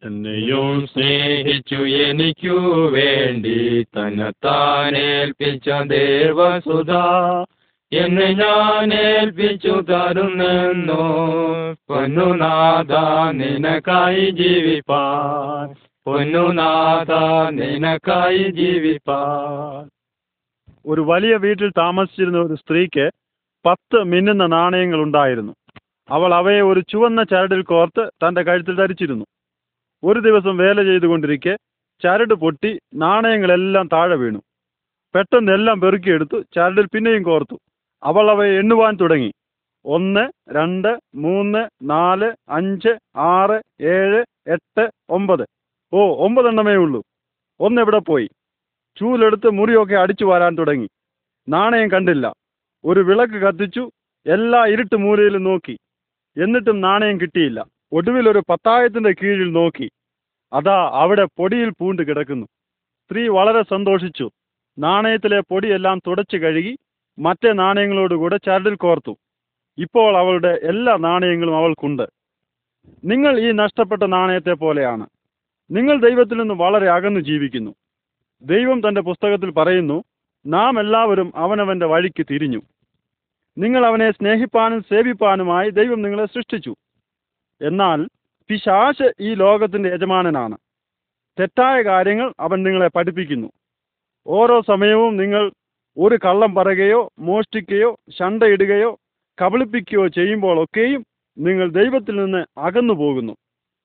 എന്നെയും സ്നേഹിച്ചു എനിക്കു വേണ്ടി തന്നെത്താനേൽപ്പിച്ച ദേവസുധ എന്നെ ഞാൻ ഏൽപ്പിച്ചു തരുന്നെന്നോ പൊന്നുനാഥ നിനക്കായി ജീവിപ്പാൻ പൊന്നുനാഥ നിനക്കായി ജീവിപ്പാൻ ഒരു വലിയ വീട്ടിൽ താമസിച്ചിരുന്ന ഒരു സ്ത്രീക്ക് പത്ത് മിന്നുന്ന നാണയങ്ങൾ ഉണ്ടായിരുന്നു അവൾ അവയെ ഒരു ചുവന്ന ചരടിൽ കോർത്ത് തന്റെ കഴുത്തിൽ ധരിച്ചിരുന്നു ഒരു ദിവസം വേല ചെയ്തുകൊണ്ടിരിക്കെ ചരട് പൊട്ടി നാണയങ്ങളെല്ലാം താഴെ വീണു പെട്ടെന്ന് എല്ലാം പെറുക്കിയെടുത്തു ചരടിൽ പിന്നെയും കോർത്തു അവൾ അവയെ എണ്ണുവാൻ തുടങ്ങി ഒന്ന് രണ്ട് മൂന്ന് നാല് അഞ്ച് ആറ് ഏഴ് എട്ട് ഒമ്പത് ഓ ഒമ്പതെണ്ണമേ ഉള്ളൂ ഒന്നെവിടെ പോയി ചൂലെടുത്ത് മുറിയൊക്കെ അടിച്ചു വാരാൻ തുടങ്ങി നാണയം കണ്ടില്ല ഒരു വിളക്ക് കത്തിച്ചു എല്ലാ ഇരുട്ട് മൂലയിലും നോക്കി എന്നിട്ടും നാണയം കിട്ടിയില്ല ഒടുവിൽ ഒരു പത്തായത്തിന്റെ കീഴിൽ നോക്കി അതാ അവിടെ പൊടിയിൽ പൂണ്ട് കിടക്കുന്നു സ്ത്രീ വളരെ സന്തോഷിച്ചു നാണയത്തിലെ പൊടിയെല്ലാം തുടച്ചു കഴുകി മറ്റേ നാണയങ്ങളോടുകൂടെ ചരടിൽ കോർത്തു ഇപ്പോൾ അവളുടെ എല്ലാ നാണയങ്ങളും അവൾക്കുണ്ട് നിങ്ങൾ ഈ നഷ്ടപ്പെട്ട നാണയത്തെ പോലെയാണ് നിങ്ങൾ ദൈവത്തിൽ നിന്ന് വളരെ അകന്നു ജീവിക്കുന്നു ദൈവം തന്റെ പുസ്തകത്തിൽ പറയുന്നു നാം എല്ലാവരും അവനവന്റെ വഴിക്ക് തിരിഞ്ഞു നിങ്ങൾ അവനെ സ്നേഹിപ്പാനും സേവിപ്പാനുമായി ദൈവം നിങ്ങളെ സൃഷ്ടിച്ചു എന്നാൽ പിശാശ് ഈ ലോകത്തിന്റെ യജമാനനാണ് തെറ്റായ കാര്യങ്ങൾ അവൻ നിങ്ങളെ പഠിപ്പിക്കുന്നു ഓരോ സമയവും നിങ്ങൾ ഒരു കള്ളം പറയുകയോ മോഷ്ടിക്കുകയോ ശണ്ടയിടുകയോ കബളിപ്പിക്കുകയോ ചെയ്യുമ്പോഴൊക്കെയും നിങ്ങൾ ദൈവത്തിൽ നിന്ന് അകന്നു പോകുന്നു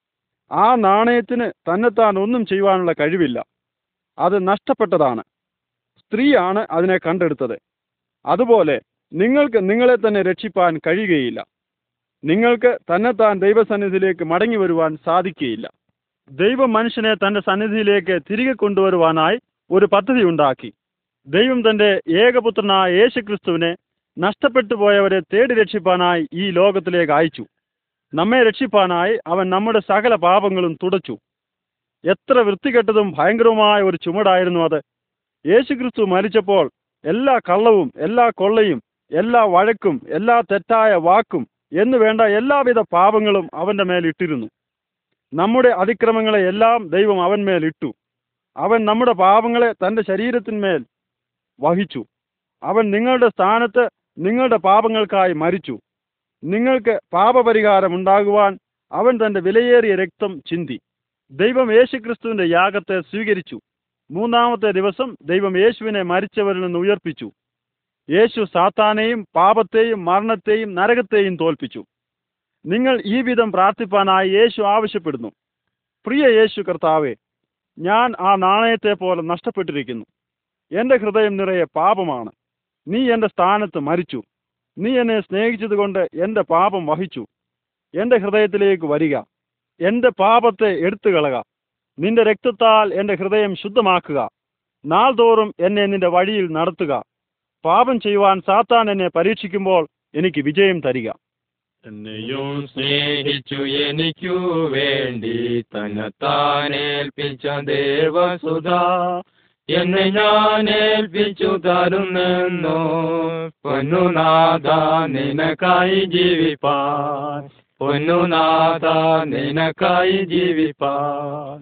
ആ നാണയത്തിന് തന്നെത്താൻ ഒന്നും ചെയ്യുവാനുള്ള കഴിവില്ല അത് നഷ്ടപ്പെട്ടതാണ് സ്ത്രീയാണ് അതിനെ കണ്ടെടുത്തത് അതുപോലെ നിങ്ങൾക്ക് നിങ്ങളെ തന്നെ രക്ഷിപ്പാൻ കഴിയുകയില്ല നിങ്ങൾക്ക് തന്നെത്താൻ ദൈവസന്നിധിയിലേക്ക് മടങ്ങി വരുവാൻ സാധിക്കുകയില്ല ദൈവം മനുഷ്യനെ തന്റെ സന്നിധിയിലേക്ക് തിരികെ കൊണ്ടുവരുവാനായി ഒരു പദ്ധതി ഉണ്ടാക്കി ദൈവം തന്റെ ഏകപുത്രനായ യേശുക്രിസ്തുവിനെ നഷ്ടപ്പെട്ടു പോയവരെ തേടി രക്ഷിപ്പാനായി ഈ ലോകത്തിലേക്ക് അയച്ചു നമ്മെ രക്ഷിപ്പാനായി അവൻ നമ്മുടെ സകല പാപങ്ങളും തുടച്ചു എത്ര വൃത്തികെട്ടതും ഭയങ്കരവുമായ ഒരു ചുമടായിരുന്നു അത് യേശുക്രിസ്തു മരിച്ചപ്പോൾ എല്ലാ കള്ളവും എല്ലാ കൊള്ളയും എല്ലാ വഴക്കും എല്ലാ തെറ്റായ വാക്കും എന്ന് വേണ്ട എല്ലാവിധ പാപങ്ങളും അവന്റെ മേൽ ഇട്ടിരുന്നു നമ്മുടെ അതിക്രമങ്ങളെ എല്ലാം ദൈവം അവൻ മേൽ ഇട്ടു അവൻ നമ്മുടെ പാപങ്ങളെ തന്റെ ശരീരത്തിന്മേൽ വഹിച്ചു അവൻ നിങ്ങളുടെ സ്ഥാനത്ത് നിങ്ങളുടെ പാപങ്ങൾക്കായി മരിച്ചു നിങ്ങൾക്ക് പാപപരിഹാരം ഉണ്ടാകുവാൻ അവൻ തന്റെ വിലയേറിയ രക്തം ചിന്തി ദൈവം യേശുക്രിസ്തുവിന്റെ യാഗത്തെ സ്വീകരിച്ചു മൂന്നാമത്തെ ദിവസം ദൈവം യേശുവിനെ മരിച്ചവരിൽ നിന്ന് ഉയർപ്പിച്ചു യേശു സാത്താനെയും പാപത്തെയും മരണത്തെയും നരകത്തെയും തോൽപ്പിച്ചു നിങ്ങൾ ഈ വിധം പ്രാർത്ഥിപ്പാനായി യേശു ആവശ്യപ്പെടുന്നു പ്രിയ യേശു കർത്താവെ ഞാൻ ആ നാണയത്തെ പോലെ നഷ്ടപ്പെട്ടിരിക്കുന്നു എൻ്റെ ഹൃദയം നിറയെ പാപമാണ് നീ എൻ്റെ സ്ഥാനത്ത് മരിച്ചു നീ എന്നെ സ്നേഹിച്ചതുകൊണ്ട് എൻ്റെ പാപം വഹിച്ചു എൻ്റെ ഹൃദയത്തിലേക്ക് വരിക എൻ്റെ പാപത്തെ എടുത്തു കളക നിന്റെ രക്തത്താൽ എൻ്റെ ഹൃദയം ശുദ്ധമാക്കുക നാൾതോറും എന്നെ നിന്റെ വഴിയിൽ നടത്തുക പാപം ചെയ്യുവാൻ സാത്താൻ എന്നെ പരീക്ഷിക്കുമ്പോൾ എനിക്ക് വിജയം തരിക എന്നെയും സ്നേഹിച്ചു എനിക്കു വേണ്ടി തന്നെത്താനേൽപ്പിച്ച ദേവസുധ എന്നെ ഞാൻ ഏൽപ്പിച്ചു തരുന്നെന്നോ പൊന്നുനാഥ നിനക്കായി ജീവിപ്പാൻ പൊന്നുനാഥ നിനക്കായി ജീവിപ്പാൻ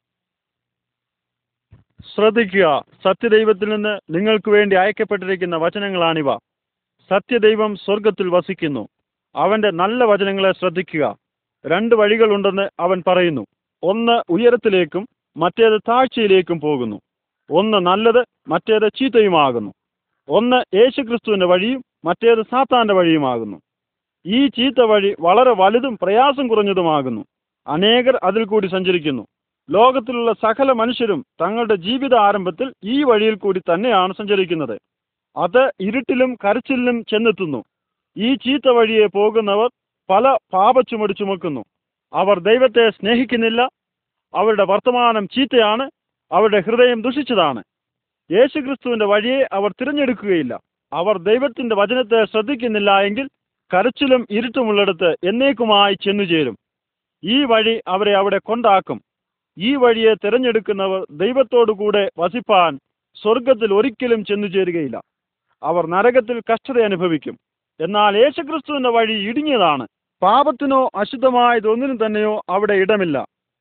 ശ്രദ്ധിക്കുക സത്യദൈവത്തിൽ നിന്ന് നിങ്ങൾക്ക് വേണ്ടി അയക്കപ്പെട്ടിരിക്കുന്ന വചനങ്ങളാണിവ സത്യദൈവം സ്വർഗത്തിൽ വസിക്കുന്നു അവന്റെ നല്ല വചനങ്ങളെ ശ്രദ്ധിക്കുക രണ്ട് വഴികളുണ്ടെന്ന് അവൻ പറയുന്നു ഒന്ന് ഉയരത്തിലേക്കും മറ്റേത് താഴ്ചയിലേക്കും പോകുന്നു ഒന്ന് നല്ലത് മറ്റേത് ചീത്തയുമാകുന്നു ഒന്ന് യേശുക്രിസ്തുവിന്റെ വഴിയും മറ്റേത് സാത്താന്റെ വഴിയുമാകുന്നു ഈ ചീത്ത വഴി വളരെ വലുതും പ്രയാസം കുറഞ്ഞതുമാകുന്നു അനേകർ അതിൽ കൂടി സഞ്ചരിക്കുന്നു ലോകത്തിലുള്ള സകല മനുഷ്യരും തങ്ങളുടെ ജീവിത ആരംഭത്തിൽ ഈ വഴിയിൽ കൂടി തന്നെയാണ് സഞ്ചരിക്കുന്നത് അത് ഇരുട്ടിലും കരച്ചിലിലും ചെന്നെത്തുന്നു ഈ ചീത്ത വഴിയെ പോകുന്നവർ പല പാപച്ചുമടി ചുമക്കുന്നു അവർ ദൈവത്തെ സ്നേഹിക്കുന്നില്ല അവരുടെ വർത്തമാനം ചീത്തയാണ് അവരുടെ ഹൃദയം ദുഷിച്ചതാണ് യേശുക്രിസ്തുവിന്റെ വഴിയെ അവർ തിരഞ്ഞെടുക്കുകയില്ല അവർ ദൈവത്തിന്റെ വചനത്തെ ശ്രദ്ധിക്കുന്നില്ല എങ്കിൽ കരച്ചിലും ഇരുട്ടുമുള്ളിടത്ത് എന്നേക്കുമായി ചെന്നുചേരും ഈ വഴി അവരെ അവിടെ കൊണ്ടാക്കും ഈ വഴിയെ തിരഞ്ഞെടുക്കുന്നവർ ദൈവത്തോടു കൂടെ വസിപ്പാൻ സ്വർഗത്തിൽ ഒരിക്കലും ചെന്നു ചേരുകയില്ല അവർ നരകത്തിൽ കഷ്ടത അനുഭവിക്കും എന്നാൽ യേശുക്രിസ്തുവിന്റെ വഴി ഇടുങ്ങിയതാണ് പാപത്തിനോ അശുദ്ധമായതൊന്നിനും തന്നെയോ അവിടെ ഇടമില്ല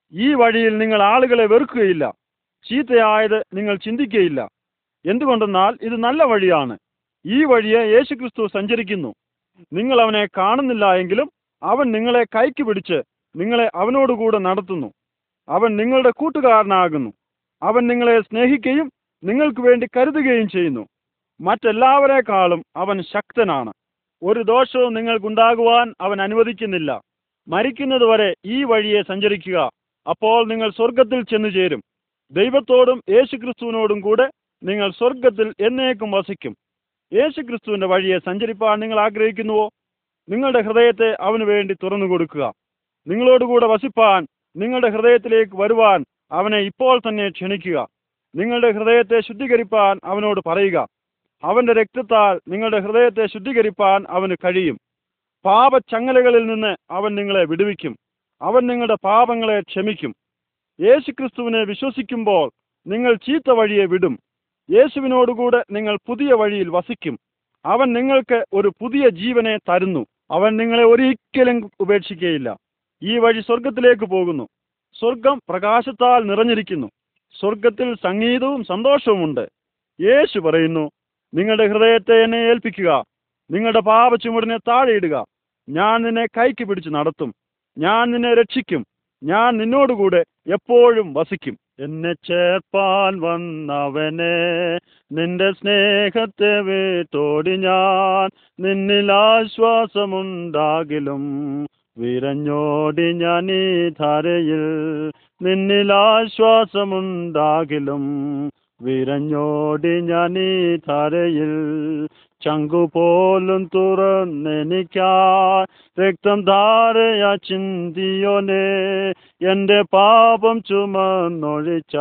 ഈ വഴിയിൽ നിങ്ങൾ ആളുകളെ വെറുക്കുകയില്ല ചീത്തയായത് നിങ്ങൾ ചിന്തിക്കുകയില്ല എന്തുകൊണ്ടെന്നാൽ ഇത് നല്ല വഴിയാണ് ഈ വഴിയെ യേശുക്രിസ്തു സഞ്ചരിക്കുന്നു നിങ്ങൾ അവനെ കാണുന്നില്ല എങ്കിലും അവൻ നിങ്ങളെ കൈക്ക് പിടിച്ച് നിങ്ങളെ അവനോടുകൂടെ നടത്തുന്നു അവൻ നിങ്ങളുടെ കൂട്ടുകാരനാകുന്നു അവൻ നിങ്ങളെ സ്നേഹിക്കുകയും നിങ്ങൾക്ക് വേണ്ടി കരുതുകയും ചെയ്യുന്നു മറ്റെല്ലാവരെക്കാളും അവൻ ശക്തനാണ് ഒരു ദോഷവും നിങ്ങൾക്കുണ്ടാകുവാൻ അവൻ അനുവദിക്കുന്നില്ല മരിക്കുന്നതുവരെ ഈ വഴിയെ സഞ്ചരിക്കുക അപ്പോൾ നിങ്ങൾ സ്വർഗത്തിൽ ചെന്നു ചേരും ദൈവത്തോടും യേശുക്രിസ്തുവിനോടും കൂടെ നിങ്ങൾ സ്വർഗത്തിൽ എന്നേക്കും വസിക്കും യേശുക്രിസ്തുവിന്റെ വഴിയെ സഞ്ചരിപ്പാൻ നിങ്ങൾ ആഗ്രഹിക്കുന്നുവോ നിങ്ങളുടെ ഹൃദയത്തെ അവന് വേണ്ടി തുറന്നു കൊടുക്കുക നിങ്ങളോടുകൂടെ വസിപ്പാൻ നിങ്ങളുടെ ഹൃദയത്തിലേക്ക് വരുവാൻ അവനെ ഇപ്പോൾ തന്നെ ക്ഷണിക്കുക നിങ്ങളുടെ ഹൃദയത്തെ ശുദ്ധീകരിപ്പാൻ അവനോട് പറയുക അവന്റെ രക്തത്താൽ നിങ്ങളുടെ ഹൃദയത്തെ ശുദ്ധീകരിപ്പാൻ അവന് കഴിയും പാപച്ചങ്ങലകളിൽ നിന്ന് അവൻ നിങ്ങളെ വിടുവിക്കും അവൻ നിങ്ങളുടെ പാപങ്ങളെ ക്ഷമിക്കും യേശുക്രിസ്തുവിനെ വിശ്വസിക്കുമ്പോൾ നിങ്ങൾ ചീത്ത വഴിയെ വിടും യേശുവിനോടുകൂടെ നിങ്ങൾ പുതിയ വഴിയിൽ വസിക്കും അവൻ നിങ്ങൾക്ക് ഒരു പുതിയ ജീവനെ തരുന്നു അവൻ നിങ്ങളെ ഒരിക്കലും ഉപേക്ഷിക്കുകയില്ല ഈ വഴി സ്വർഗത്തിലേക്ക് പോകുന്നു സ്വർഗം പ്രകാശത്താൽ നിറഞ്ഞിരിക്കുന്നു സ്വർഗത്തിൽ സംഗീതവും സന്തോഷവുമുണ്ട് യേശു പറയുന്നു നിങ്ങളുടെ ഹൃദയത്തെ എന്നെ ഏൽപ്പിക്കുക നിങ്ങളുടെ പാപച്ചുമടിനെ താഴെയിടുക ഞാൻ നിന്നെ കൈക്ക് പിടിച്ച് നടത്തും ഞാൻ നിന്നെ രക്ഷിക്കും ഞാൻ നിന്നോടുകൂടെ എപ്പോഴും വസിക്കും എന്നെ ചേർപ്പാൻ വന്നവനെ നിന്റെ സ്നേഹത്തെ വിട്ടോടി ഞാൻ നിന്നിൽ ആശ്വാസമുണ്ടാകിലും വിരഞ്ഞോടി ഞാൻ ഈ ധരയിൽ നിന്നിൽ ആശ്വാസമുണ്ടാകിലും വിരഞ്ഞോടി ഞാൻ ഈ ധരയിൽ ചങ്കുപോലും തുറന്നെനിക്കാ രക്തം ധാരയ ചിന്തിയോനെ എന്റെ പാപം ചുമന്നൊഴിച്ച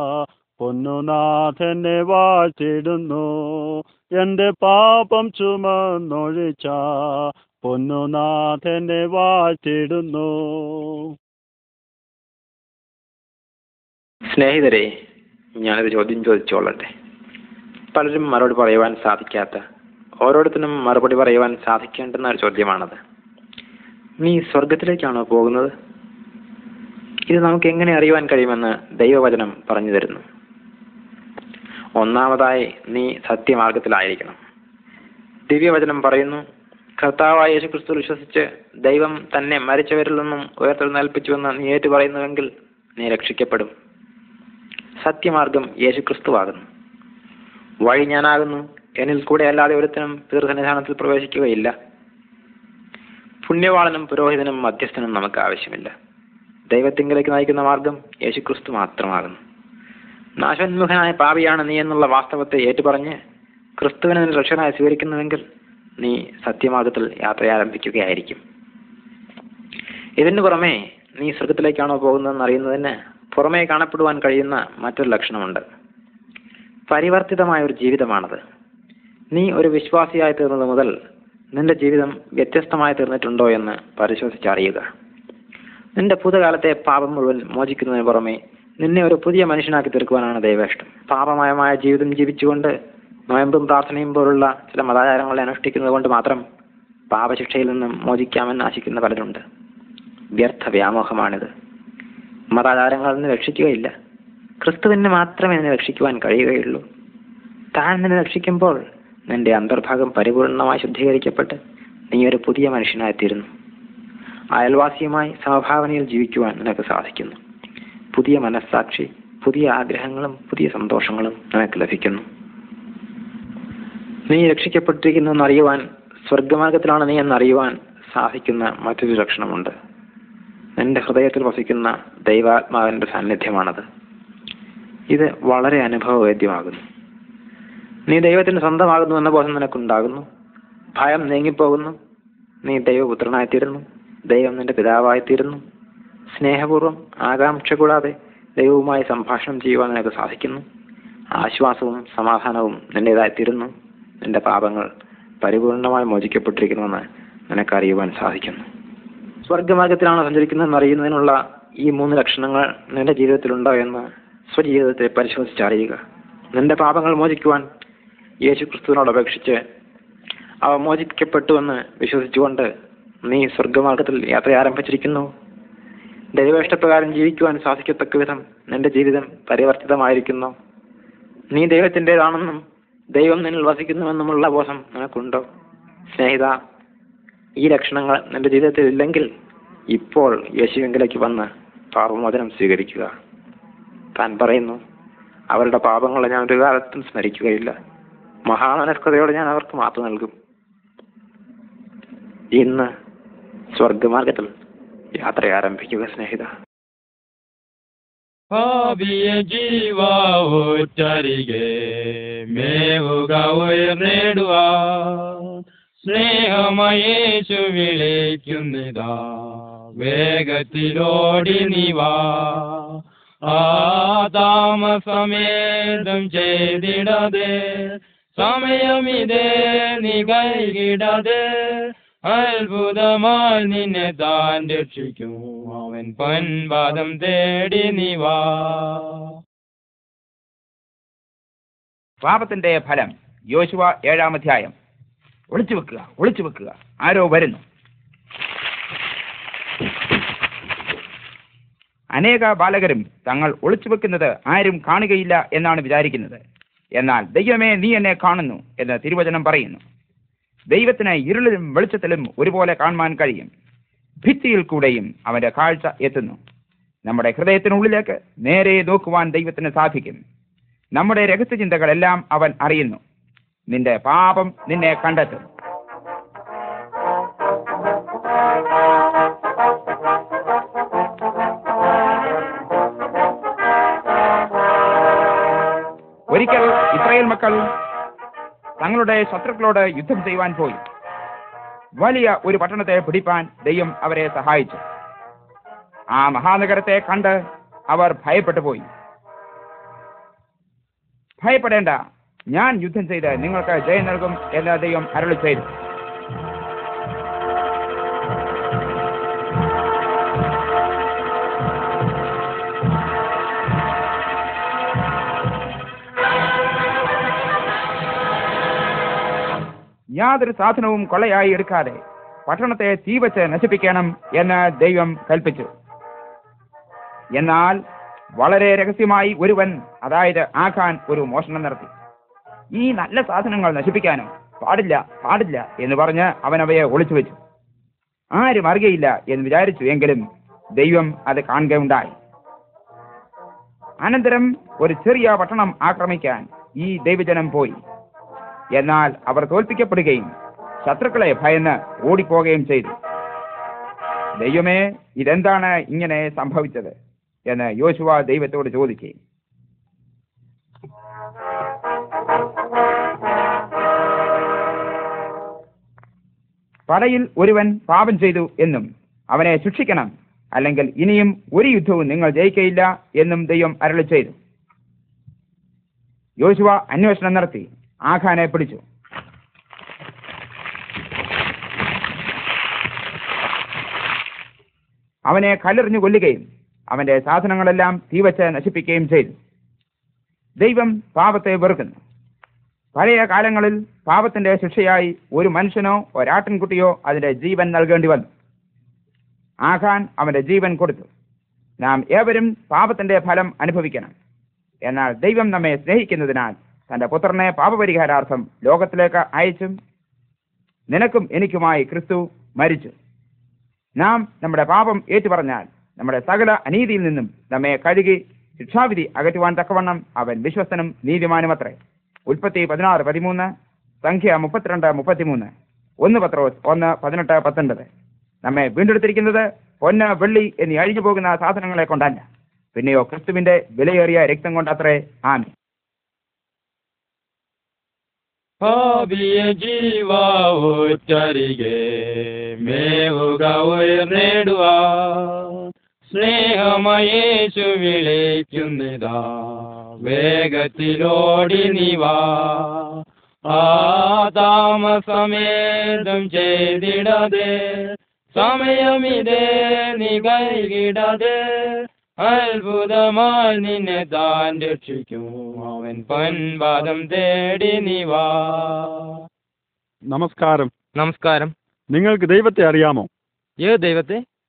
പൊന്നുനാഥനെ വാഴ്ത്തിടുന്നു എന്റെ പാപം ചുമന്നൊഴിച്ച പൊന്നുനാഥനെ വാഴ്ത്തിടുന്നു സ്നേഹിതരെ ഞാനൊരു ചോദ്യം ചോദിച്ചോളട്ടെ പലരും മറുപടി പറയുവാൻ സാധിക്കാത്ത ഓരോരുത്തരും മറുപടി പറയുവാൻ സാധിക്കേണ്ടുന്ന ഒരു ചോദ്യമാണത് നീ സ്വർഗത്തിലേക്കാണോ പോകുന്നത് ഇത് നമുക്ക് എങ്ങനെ അറിയുവാൻ കഴിയുമെന്ന് ദൈവവചനം പറഞ്ഞു തരുന്നു ഒന്നാമതായി നീ സത്യമാർഗത്തിലായിരിക്കണം ദിവ്യവചനം പറയുന്നു കർത്താവായ യേശു ക്രിസ്തു വിശ്വസിച്ച് ദൈവം തന്നെ മരിച്ചവരിൽ നിന്നും ഉയർത്തെഴുന്നേൽപ്പിച്ചുവെന്ന് നീ ഏറ്റു പറയുന്നുവെങ്കിൽ നീ രക്ഷിക്കപ്പെടും സത്യമാർഗം യേശു ക്രിസ്തുവാകുന്നു വഴി ഞാനാകുന്നു എന്നിൽ കൂടെ അല്ലാതെ ഒരുത്തനും പിതൃസന്നിധാനത്തിൽ പ്രവേശിക്കുകയില്ല പുണ്യവാളനും പുരോഹിതനും മധ്യസ്ഥനും നമുക്ക് ആവശ്യമില്ല ദൈവത്തിങ്കിലേക്ക് നയിക്കുന്ന മാർഗം യേശുക്രിസ്തു മാത്രമാകുന്നു നാശോന്മുഖനായ പാപിയാണ് നീ എന്നുള്ള വാസ്തവത്തെ ഏറ്റുപറഞ്ഞ് ക്രിസ്തുവിനെ നിന്റെ രക്ഷകനായി സ്വീകരിക്കുന്നുവെങ്കിൽ നീ സത്യമാർഗത്തിൽ യാത്ര ആരംഭിക്കുകയായിരിക്കും ഇതിന് പുറമെ നീ സ്വർഗത്തിലേക്കാണോ പോകുന്നതെന്ന് അറിയുന്നതിന് പുറമേ കാണപ്പെടുവാൻ കഴിയുന്ന മറ്റൊരു ലക്ഷണമുണ്ട് പരിവർത്തിതമായ ഒരു ജീവിതമാണത് നീ ഒരു വിശ്വാസിയായി തീർന്നത് മുതൽ നിന്റെ ജീവിതം വ്യത്യസ്തമായി തീർന്നിട്ടുണ്ടോ എന്ന് പരിശോധിച്ചറിയുക നിന്റെ ഭൂതകാലത്തെ പാപം മുഴുവൻ മോചിക്കുന്നതിന് പുറമെ നിന്നെ ഒരു പുതിയ മനുഷ്യനാക്കി തീർക്കുവാനാണ് ദൈവേഷ്ടം പാപമയമായ ജീവിതം ജീവിച്ചുകൊണ്ട് നോയമ്പും പ്രാർത്ഥനയും പോലുള്ള ചില മതാചാരങ്ങളെ അനുഷ്ഠിക്കുന്നത് കൊണ്ട് മാത്രം പാപശിക്ഷയിൽ നിന്നും മോചിക്കാമെന്ന് ആശിക്കുന്ന പലരുണ്ട് വ്യർത്ഥ വ്യാമോഹമാണിത് മതാചാരങ്ങളിൽ നിന്ന് രക്ഷിക്കുകയില്ല ക്രിസ്തുവിനെ മാത്രമേ നിന്നെ രക്ഷിക്കുവാൻ കഴിയുകയുള്ളൂ താൻ നിന്നെ രക്ഷിക്കുമ്പോൾ നിന്റെ അന്തർഭാഗം പരിപൂർണമായി ശുദ്ധീകരിക്കപ്പെട്ട് നീ ഒരു പുതിയ മനുഷ്യനായിത്തീരുന്നു അയൽവാസിയുമായി സമഭാവനയിൽ ജീവിക്കുവാൻ നിനക്ക് സാധിക്കുന്നു പുതിയ മനസ്സാക്ഷി പുതിയ ആഗ്രഹങ്ങളും പുതിയ സന്തോഷങ്ങളും നിനക്ക് ലഭിക്കുന്നു നീ രക്ഷിക്കപ്പെട്ടിരിക്കുന്നു എന്നറിയുവാൻ സ്വർഗമാർഗത്തിലാണ് നീ എന്നറിയുവാൻ സാധിക്കുന്ന മറ്റൊരു ലക്ഷണമുണ്ട് നിന്റെ ഹൃദയത്തിൽ വസിക്കുന്ന ദൈവാത്മാവിന്റെ സാന്നിധ്യമാണത് ഇത് വളരെ അനുഭവവേദ്യമാകുന്നു നീ ദൈവത്തിന് സ്വന്തമാകുന്നു എന്ന ബോധം നിനക്കുണ്ടാകുന്നു ഭയം നീങ്ങിപ്പോകുന്നു നീ ദൈവപുത്രനായിത്തീരുന്നു ദൈവം നിന്റെ പിതാവായിത്തീരുന്നു സ്നേഹപൂർവ്വം ആകാംക്ഷ കൂടാതെ ദൈവവുമായി സംഭാഷണം ചെയ്യുവാൻ നിനക്ക് സാധിക്കുന്നു ആശ്വാസവും സമാധാനവും നിന്റേതായിത്തീരുന്നു നിന്റെ പാപങ്ങൾ പരിപൂർണമായി മോചിക്കപ്പെട്ടിരിക്കുന്നുവെന്ന് നിനക്കറിയുവാൻ സാധിക്കുന്നു സ്വർഗമാർഗത്തിലാണോ സഞ്ചരിക്കുന്നതെന്ന് അറിയുന്നതിനുള്ള ഈ മൂന്ന് ലക്ഷണങ്ങൾ നിന്റെ ജീവിതത്തിലുണ്ടോ എന്ന് സ്വജീവിതത്തെ പരിശോധിച്ചറിയുക നിന്റെ പാപങ്ങൾ മോചിക്കുവാൻ യേശു ക്രിസ്തുവിനോട് അപേക്ഷിച്ച് അവ മോചിക്കപ്പെട്ടുവെന്ന് വിശ്വസിച്ചുകൊണ്ട് നീ സ്വർഗമാർഗത്തിൽ യാത്ര ആരംഭിച്ചിരിക്കുന്നു ദൈവേഷ്ടപ്രകാരം ജീവിക്കുവാൻ സാധിക്കത്തക്ക വിധം നിന്റെ ജീവിതം പരിവർത്തിതമായിരിക്കുന്നു നീ ദൈവത്തിൻ്റെതാണെന്നും ദൈവം നിന്നിൽ വസിക്കുന്നുവെന്നുമുള്ള ബോധം നിനക്കുണ്ടോ സ്നേഹിത ഈ ലക്ഷണങ്ങൾ നിന്റെ ജീവിതത്തിൽ ഇല്ലെങ്കിൽ ഇപ്പോൾ യേശുവിങ്കിലേക്ക് വന്ന് പാപമോചനം സ്വീകരിക്കുക താൻ പറയുന്നു അവരുടെ പാപങ്ങളെ ഞാൻ ഒരു കാലത്തും സ്മരിക്കുകയില്ല മഹാമനസ്കതയോടെ ഞാൻ അവർക്ക് മാപ്പ് നൽകും ഇന്ന് സ്വർഗമാർഗത്തിൽ യാത്ര ആരംഭിക്കുക സ്നേഹിത ഭാവിയ ജീവാവോറ്റരികെ മേവുക ഉയർന്നിടുക സ്നേഹമയേശു വിളിക്കുന്നിതാ വേഗത്തിലോടി നീവാ ആ താമസമേതം ചെയ്തിടതെ സമയമിതേ നീ കൈകിടതെ അത്ഭുതമായി നിന്നെ താൻ രക്ഷിക്കും അവൻ പൊൻപാദം തേടി നീ വാ പാപത്തിന്റെ ഫലം യോശുവ ഏഴാം അധ്യായം ഒളിച്ചു വെക്കുക ഒളിച്ചു വെക്കുക ആരോ വരുന്നു അനേക ബാലകരും തങ്ങൾ ഒളിച്ചു വെക്കുന്നത് ആരും കാണുകയില്ല എന്നാണ് വിചാരിക്കുന്നത് എന്നാൽ ദൈവമേ നീ എന്നെ കാണുന്നു എന്ന് തിരുവചനം പറയുന്നു ദൈവത്തിന് ഇരുളിലും വെളിച്ചത്തിലും ഒരുപോലെ കാണുവാൻ കഴിയും ഭിത്തിയിൽ കൂടെയും അവന്റെ കാഴ്ച എത്തുന്നു നമ്മുടെ ഹൃദയത്തിനുള്ളിലേക്ക് നേരെ നോക്കുവാൻ ദൈവത്തിന് സാധിക്കും നമ്മുടെ രഹസ്യചിന്തകളെല്ലാം അവൻ അറിയുന്നു നിന്റെ പാപം നിന്നെ കണ്ടെത്തും ഒരിക്കൽ ഇസ്രായേൽ മക്കൾ തങ്ങളുടെ ശത്രുക്കളോട് യുദ്ധം ചെയ്യുവാൻ പോയി വലിയ ഒരു പട്ടണത്തെ പിടിപ്പാൻ ദൈവം അവരെ സഹായിച്ചു ആ മഹാനഗരത്തെ കണ്ട് അവർ ഭയപ്പെട്ടു പോയി ഭയപ്പെടേണ്ട ഞാൻ യുദ്ധം ചെയ്ത് നിങ്ങൾക്ക് ജയം നൽകും എന്ന് ദൈവം അരുളി ചെയ്തു യാതൊരു സാധനവും കൊള്ളയായി എടുക്കാതെ പട്ടണത്തെ തീവച്ച് നശിപ്പിക്കണം എന്ന് ദൈവം കൽപ്പിച്ചു എന്നാൽ വളരെ രഹസ്യമായി ഒരുവൻ അതായത് ആഖാൻ ഒരു മോഷണം നടത്തി ഈ നല്ല സാധനങ്ങൾ നശിപ്പിക്കാനോ പാടില്ല പാടില്ല എന്ന് പറഞ്ഞ് അവൻ അവയെ ഒളിച്ചു വെച്ചു ആരും അറിയയില്ല എന്ന് വിചാരിച്ചു എങ്കിലും ദൈവം അത് കാണുകയുണ്ടായി അനന്തരം ഒരു ചെറിയ പട്ടണം ആക്രമിക്കാൻ ഈ ദൈവജനം പോയി എന്നാൽ അവർ തോൽപ്പിക്കപ്പെടുകയും ശത്രുക്കളെ ഭയന്ന് ഓടിപ്പോകുകയും ചെയ്തു ദൈവമേ ഇതെന്താണ് ഇങ്ങനെ സംഭവിച്ചത് എന്ന് യോശുവ ദൈവത്തോട് ചോദിക്കുകയും പടയിൽ ഒരുവൻ പാപം ചെയ്തു എന്നും അവനെ ശിക്ഷിക്കണം അല്ലെങ്കിൽ ഇനിയും ഒരു യുദ്ധവും നിങ്ങൾ ജയിക്കയില്ല എന്നും ദൈവം അരളി ചെയ്തു യോശുവ അന്വേഷണം നടത്തി ആഖാനെ പിടിച്ചു അവനെ കല്ലെറിഞ്ഞു കൊല്ലുകയും അവന്റെ സാധനങ്ങളെല്ലാം തീവച്ച് നശിപ്പിക്കുകയും ചെയ്തു ദൈവം പാപത്തെ വെറുക്കുന്നു പഴയ കാലങ്ങളിൽ പാപത്തിന്റെ ശിക്ഷയായി ഒരു മനുഷ്യനോ ഒരാട്ടിൻകുട്ടിയോ അതിന്റെ ജീവൻ നൽകേണ്ടി വന്നു ആഖാൻ അവന്റെ ജീവൻ കൊടുത്തു നാം ഏവരും പാപത്തിന്റെ ഫലം അനുഭവിക്കണം എന്നാൽ ദൈവം നമ്മെ സ്നേഹിക്കുന്നതിനാൽ തന്റെ പുത്രനെ പാപപരിഹാരാർത്ഥം ലോകത്തിലേക്ക് അയച്ചും നിനക്കും എനിക്കുമായി ക്രിസ്തു മരിച്ചു നാം നമ്മുടെ പാപം ഏറ്റുപറഞ്ഞാൽ നമ്മുടെ സകല അനീതിയിൽ നിന്നും നമ്മെ കഴുകി ശിക്ഷാവിധി അകറ്റുവാൻ തക്കവണ്ണം അവൻ വിശ്വസ്തനും നീതിമാനുമത്രേ ഉൽപ്പത്തി പതിനാറ് പതിമൂന്ന് സംഖ്യ മുപ്പത്തിരണ്ട് മുപ്പത്തിമൂന്ന് ഒന്ന് പത്രോസ് ഒന്ന് പതിനെട്ട് പത്തൊൻപത് നമ്മെ വീണ്ടെടുത്തിരിക്കുന്നത് പൊന്ന് വെള്ളി എന്നീ അഴിഞ്ഞു പോകുന്ന സാധനങ്ങളെ കൊണ്ടല്ല പിന്നെയോ ക്രിസ്തുവിന്റെ വിലയേറിയ രക്തം കൊണ്ടത്രേ ആമി ഭാവിയ ജീവാവോറ്റരികെ മേവുക ഉയർന്നിടുക സ്നേഹമയേശു വിളിക്കുന്നിതാ വേഗത്തിലോടി നീവാ ആ താമസമേതം ചെയ്തിടതെ സമയമിതേ നീ കൈകിടതെ അത്ഭുതമായി നിന്നെ താൻ രക്ഷിക്കും അവൻ പൊൻപാദം തേടി നീ വാ നമസ്കാരം നമസ്കാരം നിങ്ങൾക്ക് ദൈവത്തെ അറിയാമോ ഏത് ദൈവത്തെ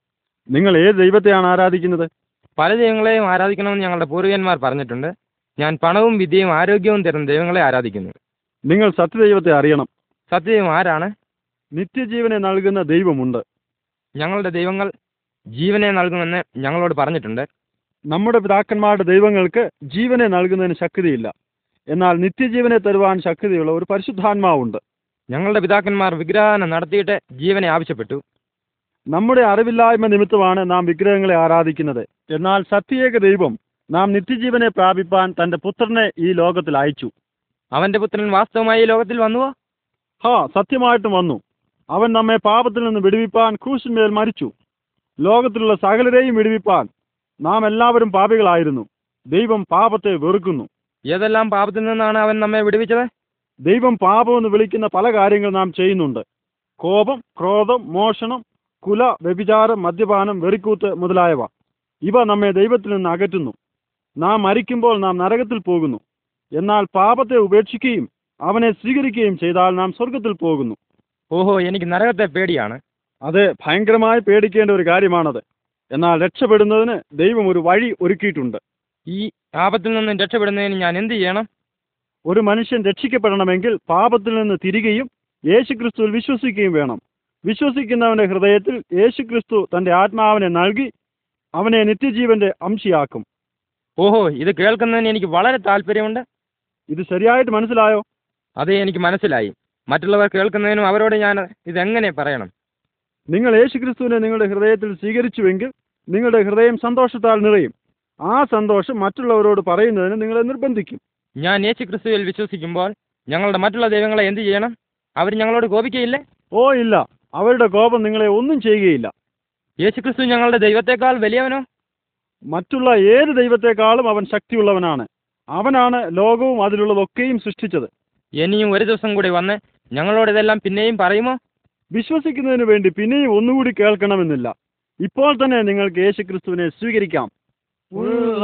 നിങ്ങൾ ഏത് ദൈവത്തെയാണ് ആരാധിക്കുന്നത് പല ദൈവങ്ങളെയും ആരാധിക്കണമെന്ന് ഞങ്ങളുടെ പൂർവികന്മാർ പറഞ്ഞിട്ടുണ്ട് ഞാൻ പണവും വിദ്യയും ആരോഗ്യവും തരുന്ന ദൈവങ്ങളെ ആരാധിക്കുന്നു നിങ്ങൾ സത്യദൈവത്തെ അറിയണം സത്യദൈവം ആരാണ് നിത്യജീവനെ നൽകുന്ന ദൈവമുണ്ട് ഞങ്ങളുടെ ദൈവങ്ങൾ ജീവനെ നൽകുമെന്ന് ഞങ്ങളോട് പറഞ്ഞിട്ടുണ്ട് നമ്മുടെ പിതാക്കന്മാരുടെ ദൈവങ്ങൾക്ക് ജീവനെ നൽകുന്നതിന് ശക്തിയില്ല എന്നാൽ നിത്യജീവനെ തരുവാൻ ശക്തിയുള്ള ഒരു പരിശുദ്ധാത്മാവുണ്ട് ഞങ്ങളുടെ പിതാക്കന്മാർ വിഗ്രഹനം നടത്തിയിട്ട് ജീവനെ ആവശ്യപ്പെട്ടു നമ്മുടെ അറിവില്ലായ്മ നിമിത്തമാണ് നാം വിഗ്രഹങ്ങളെ ആരാധിക്കുന്നത് എന്നാൽ സത്യേക ദൈവം നാം നിത്യജീവനെ പ്രാപിപ്പാൻ തന്റെ പുത്രനെ ഈ ലോകത്തിൽ അയച്ചു അവന്റെ പുത്രൻ വാസ്തവമായി ഈ ലോകത്തിൽ വന്നുവോ ഹാ സത്യമായിട്ടും വന്നു അവൻ നമ്മെ പാപത്തിൽ നിന്ന് വിടുവിപ്പാൻ ക്രൂശിന്മേൽ മരിച്ചു ലോകത്തിലുള്ള സകലരെയും വിടുവിപ്പാൻ നാം എല്ലാവരും പാപികളായിരുന്നു ദൈവം പാപത്തെ വെറുക്കുന്നു ഏതെല്ലാം പാപത്തിൽ നിന്നാണ് അവൻ നമ്മെ വിടുവിച്ചത് ദൈവം പാപമെന്ന് വിളിക്കുന്ന പല കാര്യങ്ങൾ നാം ചെയ്യുന്നുണ്ട് കോപം ക്രോധം മോഷണം കുല വ്യഭിചാരം മദ്യപാനം വെറിക്കൂത്ത് മുതലായവ ഇവ നമ്മെ ദൈവത്തിൽ നിന്ന് അകറ്റുന്നു നാം മരിക്കുമ്പോൾ നാം നരകത്തിൽ പോകുന്നു എന്നാൽ പാപത്തെ ഉപേക്ഷിക്കുകയും അവനെ സ്വീകരിക്കുകയും ചെയ്താൽ നാം സ്വർഗത്തിൽ പോകുന്നു ഓഹോ എനിക്ക് നരകത്തെ പേടിയാണ് അത് ഭയങ്കരമായി പേടിക്കേണ്ട ഒരു കാര്യമാണത് എന്നാൽ രക്ഷപ്പെടുന്നതിന് ദൈവം ഒരു വഴി ഒരുക്കിയിട്ടുണ്ട് ഈ ആപത്തിൽ നിന്നും രക്ഷപ്പെടുന്നതിന് ഞാൻ എന്ത് ചെയ്യണം ഒരു മനുഷ്യൻ രക്ഷിക്കപ്പെടണമെങ്കിൽ പാപത്തിൽ നിന്ന് തിരികെയും യേശുക്രിസ്തുവിൽ വിശ്വസിക്കുകയും വേണം വിശ്വസിക്കുന്നവന്റെ ഹൃദയത്തിൽ യേശുക്രിസ്തു തന്റെ ആത്മാവിനെ നൽകി അവനെ നിത്യജീവന്റെ അംശിയാക്കും ഓഹോ ഇത് കേൾക്കുന്നതിന് എനിക്ക് വളരെ താല്പര്യമുണ്ട് ഇത് ശരിയായിട്ട് മനസ്സിലായോ അത് എനിക്ക് മനസ്സിലായി മറ്റുള്ളവർ കേൾക്കുന്നതിനും അവരോട് ഞാൻ ഇതെങ്ങനെ പറയണം നിങ്ങൾ യേശുക്രിസ്തുവിനെ നിങ്ങളുടെ ഹൃദയത്തിൽ സ്വീകരിച്ചുവെങ്കിൽ നിങ്ങളുടെ ഹൃദയം സന്തോഷത്താൽ നിറയും ആ സന്തോഷം മറ്റുള്ളവരോട് പറയുന്നതിന് നിങ്ങളെ നിർബന്ധിക്കും ഞാൻ യേശു ക്രിസ്തുവിൽ വിശ്വസിക്കുമ്പോൾ ഞങ്ങളുടെ മറ്റുള്ള ദൈവങ്ങളെ എന്ത് ചെയ്യണം അവർ ഞങ്ങളോട് കോപിക്കയില്ലേ ഓ ഇല്ല അവരുടെ കോപം നിങ്ങളെ ഒന്നും ചെയ്യുകയില്ല യേശു ക്രിസ്തു ഞങ്ങളുടെ ദൈവത്തെക്കാൾ വലിയവനോ മറ്റുള്ള ഏത് ദൈവത്തെക്കാളും അവൻ ശക്തിയുള്ളവനാണ് അവനാണ് ലോകവും അതിലുള്ളതൊക്കെയും സൃഷ്ടിച്ചത് ഇനിയും ഒരു ദിവസം കൂടി വന്ന് ഞങ്ങളോട് ഇതെല്ലാം പിന്നെയും പറയുമോ വിശ്വസിക്കുന്നതിന് വേണ്ടി പിന്നെയും ഒന്നുകൂടി കേൾക്കണമെന്നില്ല ഇപ്പോൾ തന്നെ നിങ്ങൾക്ക് യേശുക്രിസ്തുവിനെ സ്വീകരിക്കാം ഉള്ള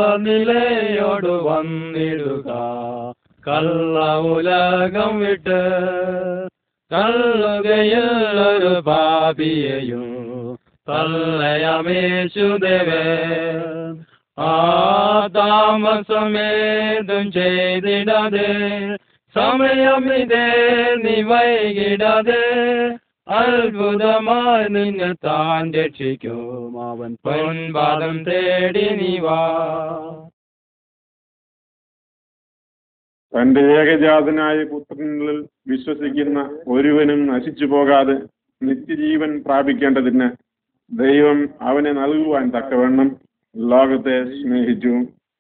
നിലയോട് വന്നിടുക കള്ള ഉലകം വിട്ട് കള്ളുകയുള്ളൊരു പാപിയെയും കള്ളയമേശുദേവേ ആ താമസമേതും ചെയ്തിടാതെ സമയമിതേ നീ വൈകിടാതെ അത്ഭുതമായി നിന്നെ താൻ രക്ഷിക്കും അവൻ പൊൻപാദം തേടി നീ വാ തന്റെ ഏകജാതനായ പുത്രനിൽ വിശ്വസിക്കുന്ന ഒരുവനും നശിച്ചു പോകാതെ നിത്യജീവൻ പ്രാപിക്കേണ്ടതിന് ദൈവം അവനെ നൽകുവാൻ തക്കവണ്ണം ലോകത്തെ സ്നേഹിച്ചു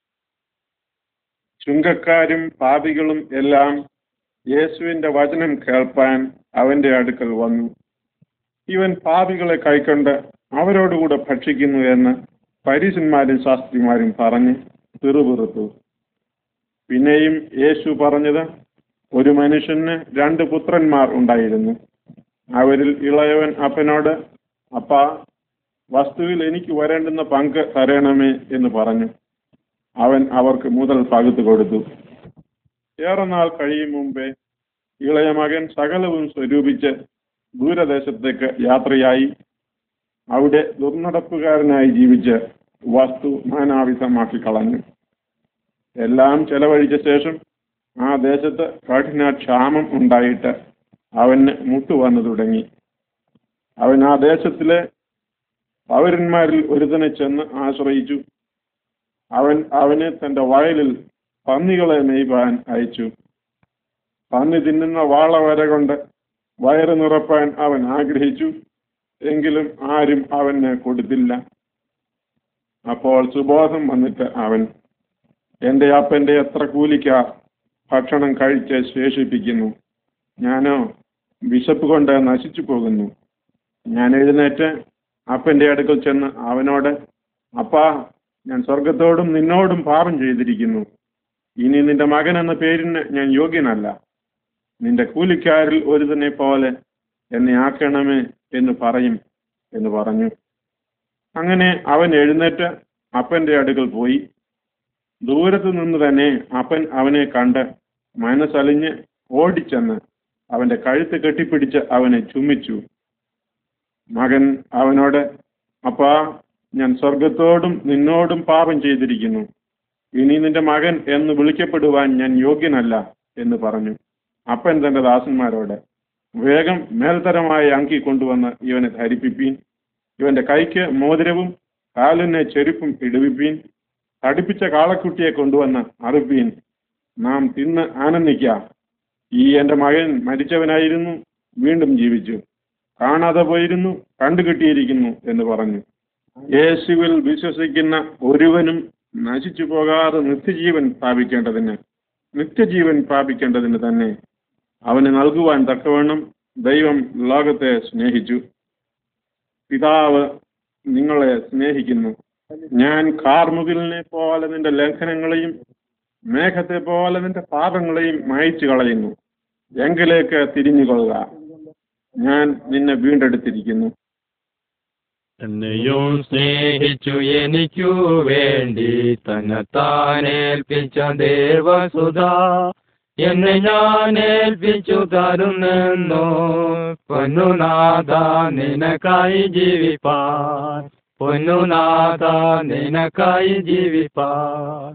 ചുങ്കക്കാരും പാപികളും എല്ലാം യേശുവിന്റെ വചനം കേൾപ്പാൻ അവന്റെ അടുക്കൽ വന്നു ഇവൻ പാപികളെ കൈക്കൊണ്ട് അവരോടുകൂടെ ഭക്ഷിക്കുന്നു എന്ന് പരീശന്മാരും ശാസ്ത്രിമാരും പറഞ്ഞ് പിറുപിറുത്തു പിന്നെയും യേശു പറഞ്ഞത് ഒരു മനുഷ്യന് രണ്ട് പുത്രന്മാർ ഉണ്ടായിരുന്നു അവരിൽ ഇളയവൻ അപ്പനോട് അപ്പാ വസ്തുവിൽ എനിക്ക് വരേണ്ടുന്ന പങ്ക് തരണമേ എന്ന് പറഞ്ഞു അവൻ അവർക്ക് മുതൽ പകുത്തു കൊടുത്തു ഏറെ നാൾ കഴിയും മുമ്പേ ഇളയ മകൻ സകലവും സ്വരൂപിച്ച് ദൂരദേശത്തേക്ക് യാത്രയായി അവിടെ ദുർനടപ്പുകാരനായി ജീവിച്ച് വസ്തു നാനാവിധമാക്കി കളഞ്ഞു എല്ലാം ചെലവഴിച്ച ശേഷം ആ ദേശത്ത് കഠിന ക്ഷാമം ഉണ്ടായിട്ട് അവന് മുട്ടുവന്നു തുടങ്ങി അവൻ ആ ദേശത്തിലെ പൗരന്മാരിൽ ഒരുത്തനെ ചെന്ന് ആശ്രയിച്ചു അവൻ അവനെ തന്റെ വയലിൽ പന്നികളെ നെയ്പാൻ അയച്ചു പന്നി തിന്നുന്ന വാള വര കൊണ്ട് വയറ് നിറപ്പാൻ അവൻ ആഗ്രഹിച്ചു എങ്കിലും ആരും അവന് കൊടുത്തില്ല അപ്പോൾ സുബോധം വന്നിട്ട് അവൻ എന്റെ അപ്പന്റെ എത്ര കൂലിക്കാർ ഭക്ഷണം കഴിച്ച് ശേഷിപ്പിക്കുന്നു ഞാനോ വിശപ്പ് കൊണ്ട് നശിച്ചു പോകുന്നു ഞാൻ എഴുന്നേറ്റ് അപ്പന്റെ അടുക്കൽ ചെന്ന് അവനോട് അപ്പാ ഞാൻ സ്വർഗത്തോടും നിന്നോടും പാപം ചെയ്തിരിക്കുന്നു ഇനി നിന്റെ മകൻ എന്ന പേരിന് ഞാൻ യോഗ്യനല്ല നിന്റെ കൂലിക്കാരിൽ ഒരുതനെ പോലെ എന്നെ ആക്കണമേ എന്ന് പറയും എന്ന് പറഞ്ഞു അങ്ങനെ അവൻ എഴുന്നേറ്റ് അപ്പന്റെ അടുക്കൽ പോയി ദൂരത്തു നിന്ന് തന്നെ അപ്പൻ അവനെ കണ്ട് മനസ്സലിഞ്ഞ് ഓടിച്ചെന്ന് അവന്റെ കഴുത്ത് കെട്ടിപ്പിടിച്ച് അവനെ ചുംബിച്ചു മകൻ അവനോട് അപ്പാ ഞാൻ സ്വർഗത്തോടും നിന്നോടും പാപം ചെയ്തിരിക്കുന്നു ഇനി നിന്റെ മകൻ എന്ന് വിളിക്കപ്പെടുവാൻ ഞാൻ യോഗ്യനല്ല എന്ന് പറഞ്ഞു അപ്പൻ തന്റെ ദാസന്മാരോട് വേഗം മേൽത്തരമായ അങ്കി കൊണ്ടുവന്ന് ഇവനെ ധരിപ്പിപ്പീൻ ഇവന്റെ കൈക്ക് മോതിരവും കാലിന് ചെരുപ്പും ഇടുവിപ്പീൻ തടിപ്പിച്ച കാളക്കുട്ടിയെ കൊണ്ടുവന്ന് അറുപ്പീൻ നാം തിന്ന് ആനന്ദിക്കാം ഈ എന്റെ മകൻ മരിച്ചവനായിരുന്നു വീണ്ടും ജീവിച്ചു കാണാതെ പോയിരുന്നു കണ്ടുകിട്ടിയിരിക്കുന്നു എന്ന് പറഞ്ഞു യേശുവിൽ വിശ്വസിക്കുന്ന ഒരുവനും നശിച്ചു പോകാതെ നിത്യജീവൻ പ്രാപിക്കേണ്ടതിന് നിത്യജീവൻ പ്രാപിക്കേണ്ടതിന് തന്നെ അവന് നൽകുവാൻ തക്കവണ്ണം ദൈവം ലോകത്തെ സ്നേഹിച്ചു പിതാവ് നിങ്ങളെ സ്നേഹിക്കുന്നു ഞാൻ കാർമുകിലിനെ പോലെ നിന്റെ ലംഘനങ്ങളെയും മേഘത്തെ പോലെ നിന്റെ പാപങ്ങളെയും മായ്ച്ചു കളയുന്നു എങ്കിലേക്ക് തിരിഞ്ഞുകൊള്ളുക ഞാൻ നിന്നെ വീണ്ടെടുത്തിരിക്കുന്നു എന്നെയും സ്നേഹിച്ചു എനിക്കു വേണ്ടി തന്നെത്താനേൽപ്പിച്ച ദേവസുധ എന്നെ ഞാൻ ഏൽപ്പിച്ചു തരുന്നെന്നു പൊന്നുനാഥ നിനക്കായി ജീവിപ്പാൻ പൊന്നുനാഥ നിനക്കായി ജീവിപ്പാൻ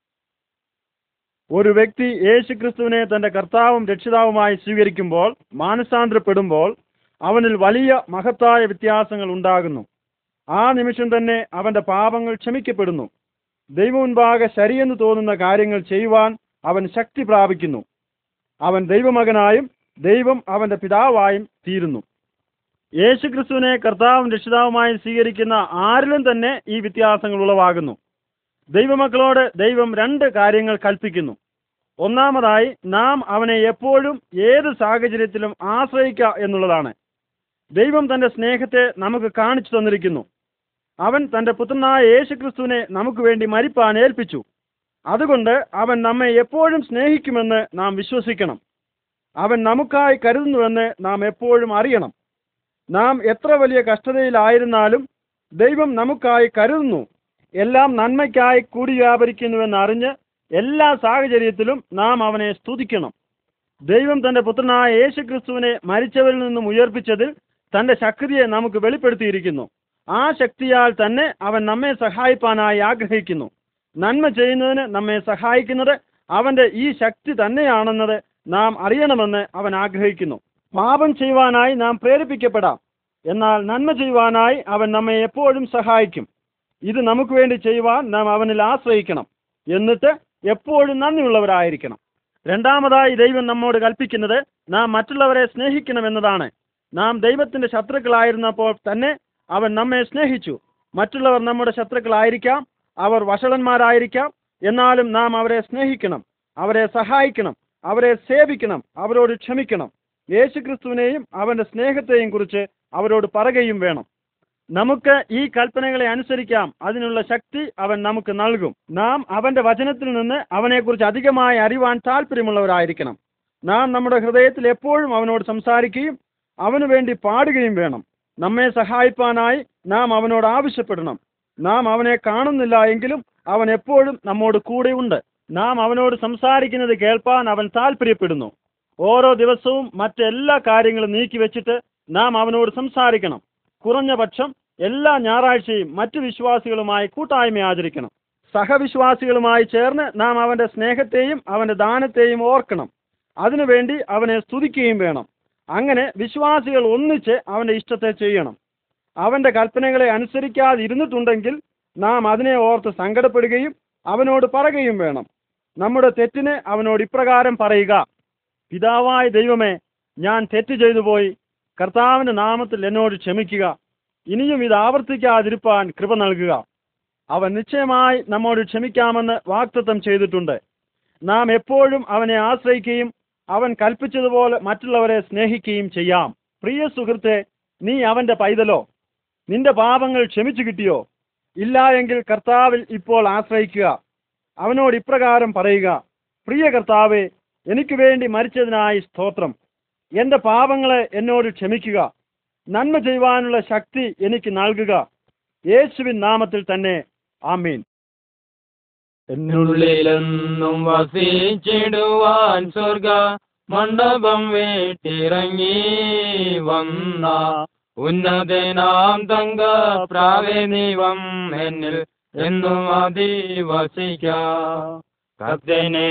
ഒരു വ്യക്തി യേശുക്രിസ്തുവിനെ തന്റെ കർത്താവും രക്ഷിതാവുമായി സ്വീകരിക്കുമ്പോൾ മാനസാന്തരപ്പെടുമ്പോൾ അവനിൽ വലിയ മഹത്തായ വ്യത്യാസങ്ങൾ ഉണ്ടാകുന്നു ആ നിമിഷം തന്നെ അവന്റെ പാപങ്ങൾ ക്ഷമിക്കപ്പെടുന്നു ദൈവമുൻപാകെ ശരിയെന്ന് തോന്നുന്ന കാര്യങ്ങൾ ചെയ്യുവാൻ അവൻ ശക്തി പ്രാപിക്കുന്നു അവൻ ദൈവമകനായും ദൈവം അവന്റെ പിതാവായും തീരുന്നു യേശുക്രിസ്തുവിനെ കർത്താവും രക്ഷിതാവുമായി സ്വീകരിക്കുന്ന ആരിലും തന്നെ ഈ വ്യത്യാസങ്ങൾ ഉളവാകുന്നു ദൈവമക്കളോട് ദൈവം രണ്ട് കാര്യങ്ങൾ കൽപ്പിക്കുന്നു ഒന്നാമതായി നാം അവനെ എപ്പോഴും ഏത് സാഹചര്യത്തിലും ആശ്രയിക്കുക എന്നുള്ളതാണ് ദൈവം തന്റെ സ്നേഹത്തെ നമുക്ക് കാണിച്ചു തന്നിരിക്കുന്നു അവൻ തന്റെ പുത്രനായ യേശുക്രിസ്തുവിനെ നമുക്ക് വേണ്ടി മരിപ്പാൻ ഏൽപ്പിച്ചു അതുകൊണ്ട് അവൻ നമ്മെ എപ്പോഴും സ്നേഹിക്കുമെന്ന് നാം വിശ്വസിക്കണം അവൻ നമുക്കായി കരുതുന്നുവെന്ന് നാം എപ്പോഴും അറിയണം നാം എത്ര വലിയ കഷ്ടതയിലായിരുന്നാലും ദൈവം നമുക്കായി കരുതുന്നു എല്ലാം നന്മയ്ക്കായി കൂടി വ്യാപരിക്കുന്നുവെന്ന് അറിഞ്ഞ് എല്ലാ സാഹചര്യത്തിലും നാം അവനെ സ്തുതിക്കണം ദൈവം തന്റെ പുത്രനായ യേശുക്രിസ്തുവിനെ മരിച്ചവരിൽ നിന്നും ഉയർപ്പിച്ചതിൽ തന്റെ ശക്തിയെ നമുക്ക് വെളിപ്പെടുത്തിയിരിക്കുന്നു ആ ശക്തിയാൽ തന്നെ അവൻ നമ്മെ സഹായിപ്പാനായി ആഗ്രഹിക്കുന്നു നന്മ ചെയ്യുന്നതിന് നമ്മെ സഹായിക്കുന്നത് അവന്റെ ഈ ശക്തി തന്നെയാണെന്നത് നാം അറിയണമെന്ന് അവൻ ആഗ്രഹിക്കുന്നു പാപം ചെയ്യുവാനായി നാം പ്രേരിപ്പിക്കപ്പെടാം എന്നാൽ നന്മ ചെയ്യുവാനായി അവൻ നമ്മെ എപ്പോഴും സഹായിക്കും ഇത് നമുക്ക് വേണ്ടി ചെയ്യുവാൻ നാം അവനിൽ ആശ്രയിക്കണം എന്നിട്ട് എപ്പോഴും നന്ദിയുള്ളവരായിരിക്കണം രണ്ടാമതായി ദൈവം നമ്മോട് കൽപ്പിക്കുന്നത് നാം മറ്റുള്ളവരെ സ്നേഹിക്കണമെന്നതാണ് നാം ദൈവത്തിന്റെ ശത്രുക്കളായിരുന്നപ്പോൾ തന്നെ അവൻ നമ്മെ സ്നേഹിച്ചു മറ്റുള്ളവർ നമ്മുടെ ശത്രുക്കളായിരിക്കാം അവർ വഷളന്മാരായിരിക്കാം എന്നാലും നാം അവരെ സ്നേഹിക്കണം അവരെ സഹായിക്കണം അവരെ സേവിക്കണം അവരോട് ക്ഷമിക്കണം യേശുക്രിസ്തുവിനെയും അവന്റെ സ്നേഹത്തെയും കുറിച്ച് അവരോട് പറയുകയും വേണം നമുക്ക് ഈ കൽപ്പനകളെ അനുസരിക്കാം അതിനുള്ള ശക്തി അവൻ നമുക്ക് നൽകും നാം അവന്റെ വചനത്തിൽ നിന്ന് അവനെക്കുറിച്ച് അധികമായി അറിവാൻ താല്പര്യമുള്ളവരായിരിക്കണം നാം നമ്മുടെ ഹൃദയത്തിൽ എപ്പോഴും അവനോട് സംസാരിക്കുകയും അവനു വേണ്ടി പാടുകയും വേണം നമ്മെ സഹായിപ്പാനായി നാം അവനോട് ആവശ്യപ്പെടണം നാം അവനെ കാണുന്നില്ല എങ്കിലും അവൻ എപ്പോഴും നമ്മോട് കൂടെയുണ്ട് നാം അവനോട് സംസാരിക്കുന്നത് കേൾപ്പാൻ അവൻ താല്പര്യപ്പെടുന്നു ഓരോ ദിവസവും മറ്റെല്ലാ കാര്യങ്ങളും നീക്കി വെച്ചിട്ട് നാം അവനോട് സംസാരിക്കണം കുറഞ്ഞ പക്ഷം എല്ലാ ഞായറാഴ്ചയും മറ്റു വിശ്വാസികളുമായി കൂട്ടായ്മ ആചരിക്കണം സഹവിശ്വാസികളുമായി ചേർന്ന് നാം അവന്റെ സ്നേഹത്തെയും അവന്റെ ദാനത്തെയും ഓർക്കണം അതിനുവേണ്ടി അവനെ സ്തുതിക്കുകയും വേണം അങ്ങനെ വിശ്വാസികൾ ഒന്നിച്ച് അവന്റെ ഇഷ്ടത്തെ ചെയ്യണം അവന്റെ കൽപ്പനകളെ അനുസരിക്കാതിരുന്നിട്ടുണ്ടെങ്കിൽ നാം അതിനെ ഓർത്ത് സങ്കടപ്പെടുകയും അവനോട് പറയുകയും വേണം നമ്മുടെ തെറ്റിന് അവനോട് ഇപ്രകാരം പറയുക പിതാവായ ദൈവമേ ഞാൻ തെറ്റ് ചെയ്തു പോയി കർത്താവിന്റെ നാമത്തിൽ എന്നോട് ക്ഷമിക്കുക ഇനിയും ഇത് ആവർത്തിക്കാതിരിപ്പാൻ കൃപ നൽകുക അവൻ നിശ്ചയമായി നമ്മോട് ക്ഷമിക്കാമെന്ന് വാക്തത്വം ചെയ്തിട്ടുണ്ട് നാം എപ്പോഴും അവനെ ആശ്രയിക്കുകയും അവൻ കൽപ്പിച്ചതുപോലെ മറ്റുള്ളവരെ സ്നേഹിക്കുകയും ചെയ്യാം പ്രിയ സുഹൃത്തെ നീ അവന്റെ പൈതലോ നിന്റെ പാപങ്ങൾ ക്ഷമിച്ചു കിട്ടിയോ ഇല്ല എങ്കിൽ കർത്താവിൽ ഇപ്പോൾ ആശ്രയിക്കുക അവനോട് ഇപ്രകാരം പറയുക പ്രിയ കർത്താവെ എനിക്ക് വേണ്ടി മരിച്ചതിനായി സ്തോത്രം എന്റെ പാപങ്ങളെ എന്നോട് ക്ഷമിക്കുക നന്മ ചെയ്യുവാനുള്ള ശക്തി എനിക്ക് നൽകുക യേശുവിൻ നാമത്തിൽ തന്നെ ആമീൻ എന്നുള്ളിലെന്നും വസിച്ചിടുവാൻ സ്വർഗ മണ്ഡപം വീട്ടിറങ്ങി വന്ന ഉന്നതനാം തങ്ക പ്രാവേനീവം എന്നിൽ എന്നും അധിവസിക്കാം കർത്തനെ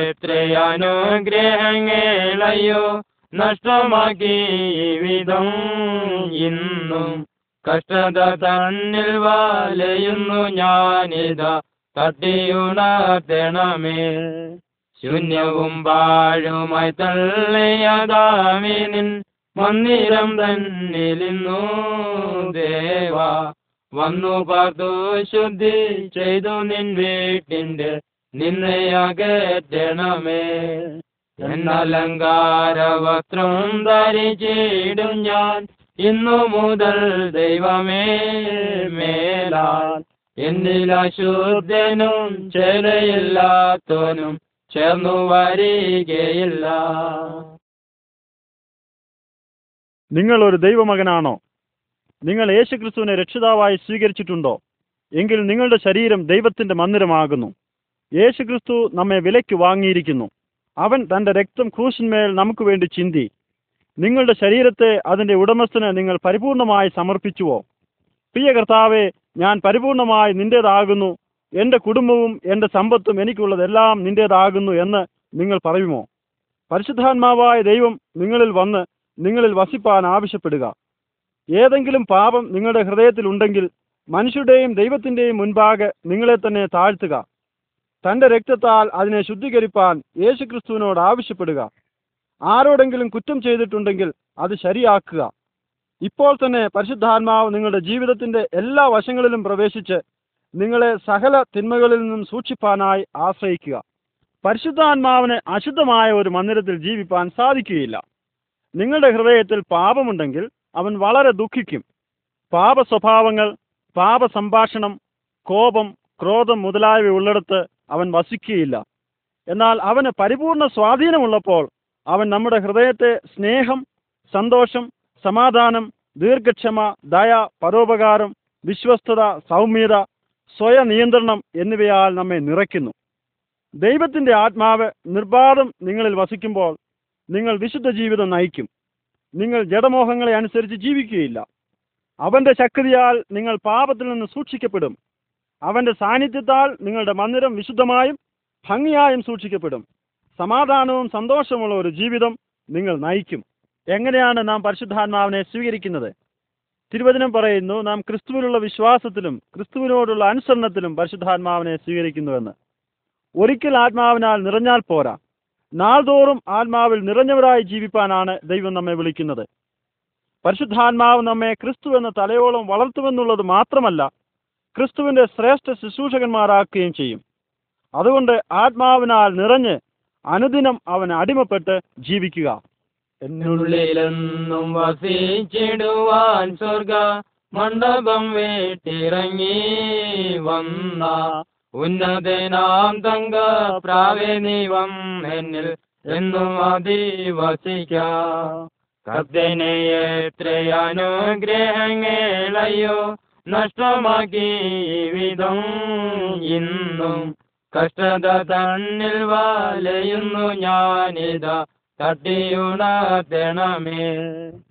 എത്രയനുഗ്രഹങ്ങളയ്യോ നഷ്ടമാക്കി ഈ വിധം ഇന്നും കഷ്ടത തന്നിൽ വലയുന്നു ഞാനിതാ തട്ടിയുണർത്തണമേ ശൂന്യവും പാഴുമായി തള്ളിയതാമിനിൻ മന്ദിരം തന്നിലിന്നു ദേവ വന്നു പാർത്തു ശുദ്ധി ചെയ്തു നിൻ വീട്ടിന്റെ നിന്നയകറ്റണമേ എന്നലങ്കാര വസ്ത്രം ധരിച്ചിടും ഞാൻ ഇന്നു മുതൽ ദൈവമേ മേലാൽ എന്നിൽ അശുദ്ധനും ചെലയില്ലാത്തവനും ചേർന്നു വരികയില്ല നിങ്ങൾ ഒരു ദൈവമകനാണോ നിങ്ങൾ യേശുക്രിസ്തുവിനെ രക്ഷിതാവായി സ്വീകരിച്ചിട്ടുണ്ടോ എങ്കിൽ നിങ്ങളുടെ ശരീരം ദൈവത്തിന്റെ മന്ദിരമാകുന്നു യേശുക്രിസ്തു നമ്മെ വിലയ്ക്ക് വാങ്ങിയിരിക്കുന്നു അവൻ തന്റെ രക്തം ക്രൂശിന്മേൽ നമുക്ക് വേണ്ടി ചിന്തി നിങ്ങളുടെ ശരീരത്തെ അതിന്റെ ഉടമസ്ഥന് നിങ്ങൾ പരിപൂർണമായി സമർപ്പിച്ചുവോ പ്രിയ കർത്താവെ ഞാൻ പരിപൂർണമായി നിന്റേതാകുന്നു എന്റെ കുടുംബവും എന്റെ സമ്പത്തും എനിക്കുള്ളതെല്ലാം നിന്റേതാകുന്നു എന്ന് നിങ്ങൾ പറയുമോ പരിശുദ്ധാത്മാവായ ദൈവം നിങ്ങളിൽ വന്ന് നിങ്ങളിൽ വസിപ്പാൻ ആവശ്യപ്പെടുക ഏതെങ്കിലും പാപം നിങ്ങളുടെ ഹൃദയത്തിലുണ്ടെങ്കിൽ മനുഷ്യരുടെയും ദൈവത്തിന്റെയും മുൻപാകെ നിങ്ങളെ തന്നെ താഴ്ത്തുക തന്റെ രക്തത്താൽ അതിനെ ശുദ്ധീകരിപ്പാൻ യേശുക്രിസ്തുവിനോട് ആവശ്യപ്പെടുക ആരോടെങ്കിലും കുറ്റം ചെയ്തിട്ടുണ്ടെങ്കിൽ അത് ശരിയാക്കുക ഇപ്പോൾ തന്നെ പരിശുദ്ധാത്മാവ് നിങ്ങളുടെ ജീവിതത്തിന്റെ എല്ലാ വശങ്ങളിലും പ്രവേശിച്ച് നിങ്ങളെ സകല തിന്മകളിൽ നിന്നും സൂക്ഷിപ്പാനായി ആശ്രയിക്കുക പരിശുദ്ധാത്മാവിന് അശുദ്ധമായ ഒരു മന്ദിരത്തിൽ ജീവിപ്പാൻ സാധിക്കുകയില്ല നിങ്ങളുടെ ഹൃദയത്തിൽ പാപമുണ്ടെങ്കിൽ അവൻ വളരെ ദുഃഖിക്കും പാപ സ്വഭാവങ്ങൾ പാപ സംഭാഷണം കോപം ക്രോധം മുതലായവ ഉള്ളിടത്ത് അവൻ വസിക്കുകയില്ല എന്നാൽ അവന് പരിപൂർണ സ്വാധീനമുള്ളപ്പോൾ അവൻ നമ്മുടെ ഹൃദയത്തെ സ്നേഹം സന്തോഷം സമാധാനം ദീർഘക്ഷമ ദയ പരോപകാരം വിശ്വസ്തത സൗമ്യത സ്വയനിയന്ത്രണം എന്നിവയാൽ നമ്മെ നിറയ്ക്കുന്നു ദൈവത്തിന്റെ ആത്മാവ് നിർബാധം നിങ്ങളിൽ വസിക്കുമ്പോൾ നിങ്ങൾ വിശുദ്ധ ജീവിതം നയിക്കും നിങ്ങൾ ജഡമോഹങ്ങളെ അനുസരിച്ച് ജീവിക്കുകയില്ല അവന്റെ ശക്തിയാൽ നിങ്ങൾ പാപത്തിൽ നിന്ന് സൂക്ഷിക്കപ്പെടും അവന്റെ സാന്നിധ്യത്താൽ നിങ്ങളുടെ മന്ദിരം വിശുദ്ധമായും ഭംഗിയായും സൂക്ഷിക്കപ്പെടും സമാധാനവും സന്തോഷമുള്ള ഒരു ജീവിതം നിങ്ങൾ നയിക്കും എങ്ങനെയാണ് നാം പരിശുദ്ധാത്മാവിനെ സ്വീകരിക്കുന്നത് തിരുവചനം പറയുന്നു നാം ക്രിസ്തുവിലുള്ള വിശ്വാസത്തിലും ക്രിസ്തുവിനോടുള്ള അനുസരണത്തിലും പരിശുദ്ധാത്മാവിനെ സ്വീകരിക്കുന്നുവെന്ന് ഒരിക്കൽ ആത്മാവിനാൽ നിറഞ്ഞാൽ പോരാ നാൾതോറും ആത്മാവിൽ നിറഞ്ഞവരായി ജീവിപ്പാനാണ് ദൈവം നമ്മെ വിളിക്കുന്നത് പരിശുദ്ധാത്മാവ് നമ്മെ ക്രിസ്തു എന്ന തലയോളം വളർത്തുമെന്നുള്ളത് മാത്രമല്ല ക്രിസ്തുവിന്റെ ശ്രേഷ്ഠ ശുശ്രൂഷകന്മാരാക്കുകയും ചെയ്യും അതുകൊണ്ട് ആത്മാവിനാൽ നിറഞ്ഞ് അനുദിനം അവൻ അടിമപ്പെട്ട് ജീവിക്കുക എന്നുള്ളിലെന്നും വസിച്ചിടുവാൻ സ്വർഗ മണ്ഡപം വീട്ടിറങ്ങി വന്ന ഉന്നതനാം തങ്ക പ്രാവേനീവം എന്നിൽ എന്നും അധിവസിക്കാം കർത്തനെ എത്രയനുഗ്രഹങ്ങളയ്യോ നഷ്ടമാക്കി ഈ വിധം ഇന്നും കഷ്ടത തന്നിൽ വലയുന്നു ഞാനിതാ തട്ടിയുണർത്തണമേ